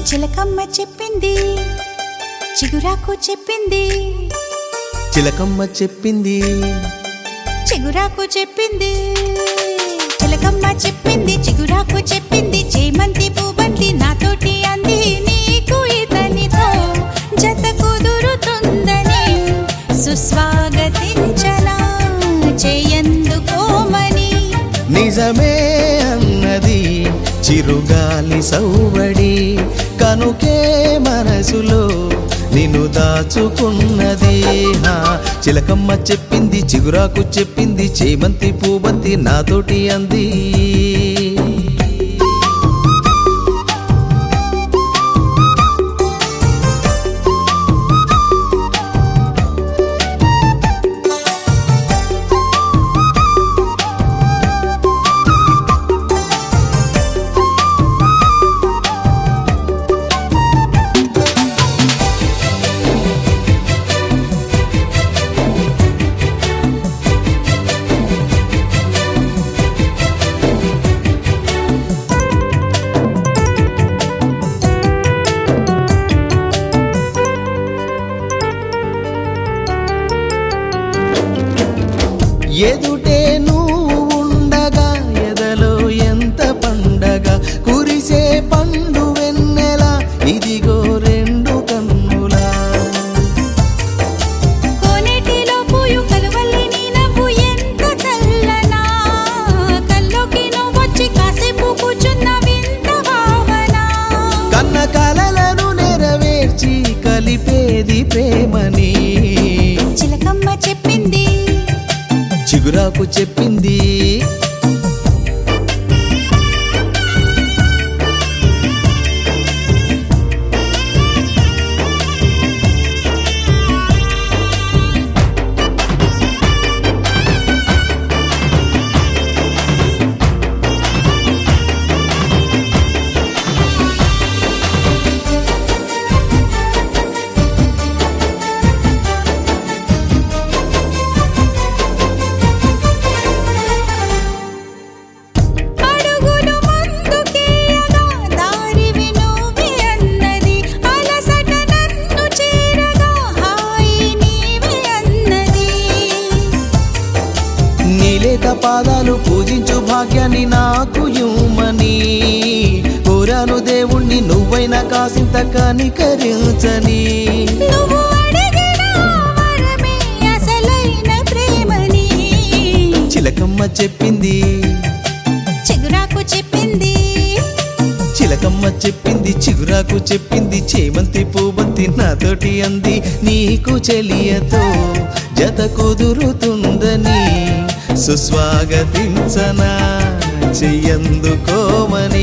చిలకమ్మ చెప్పింది చిగురాకు చెప్పింది చిలకమ్మ చెప్పింది చిగురాకు చెప్పింది చిలకమ్మ చెప్పింది చిగురాకు చెప్పింది చేమంతి పూబంతి నాతోటి అంది నీకు ఇతనితో జత కుదురుతుందని సుస్వాగతించనా చేయందుకోమని నిజమే అన్నది చిరుగాలి సౌవడి కనుకే మనసులో నిన్ను దాచుకున్నది హా, చిలకమ్మ చెప్పింది చిగురాకు చెప్పింది చేమంతి పూబంతి నాతోటి అంది ఎదుటే నువ్వు ఉండగా ఎదలో ఎంత పండగ కురిసే పండు వెన్నెల ఇదిగో రెండు కన్నులా కోనేటిలో పూయు కలువల్లి నీ నవ్వు ఎంత చల్లనా కల్లోకి నువ్వొచ్చి కాసేపు కూర్చున్న వింత భావన కన్న కలలను నెరవేర్చి కలిపేది ప్రేమని చిలకమ్మ చెప్పింది చిగురాకు చెప్పింది అడుగులు ముందుకేయగా దారివి నువ్వే అన్నది అలసట నన్ను చేరగా హాయి నీవే అన్నది నీలేత పాదాలు పూజించు భాగ్యాన్ని నాకు ఇవ్వమని కోరాను దేవుణ్ణి నువ్వైనా కాసింత కనికరించని నువ్వు అడిగిన వరమే అసలైన ప్రేమని చిలకమ్మ చెప్పింది చిగురాకు చెప్పింది చిలకమ్మ చెప్పింది చిగురాకు చెప్పింది చేమంతి పూబంతి నాతోటి అంది నీకు చెలియతో జత కుదురుతుందని సుస్వాగతించనా చెయ్యందుకోమని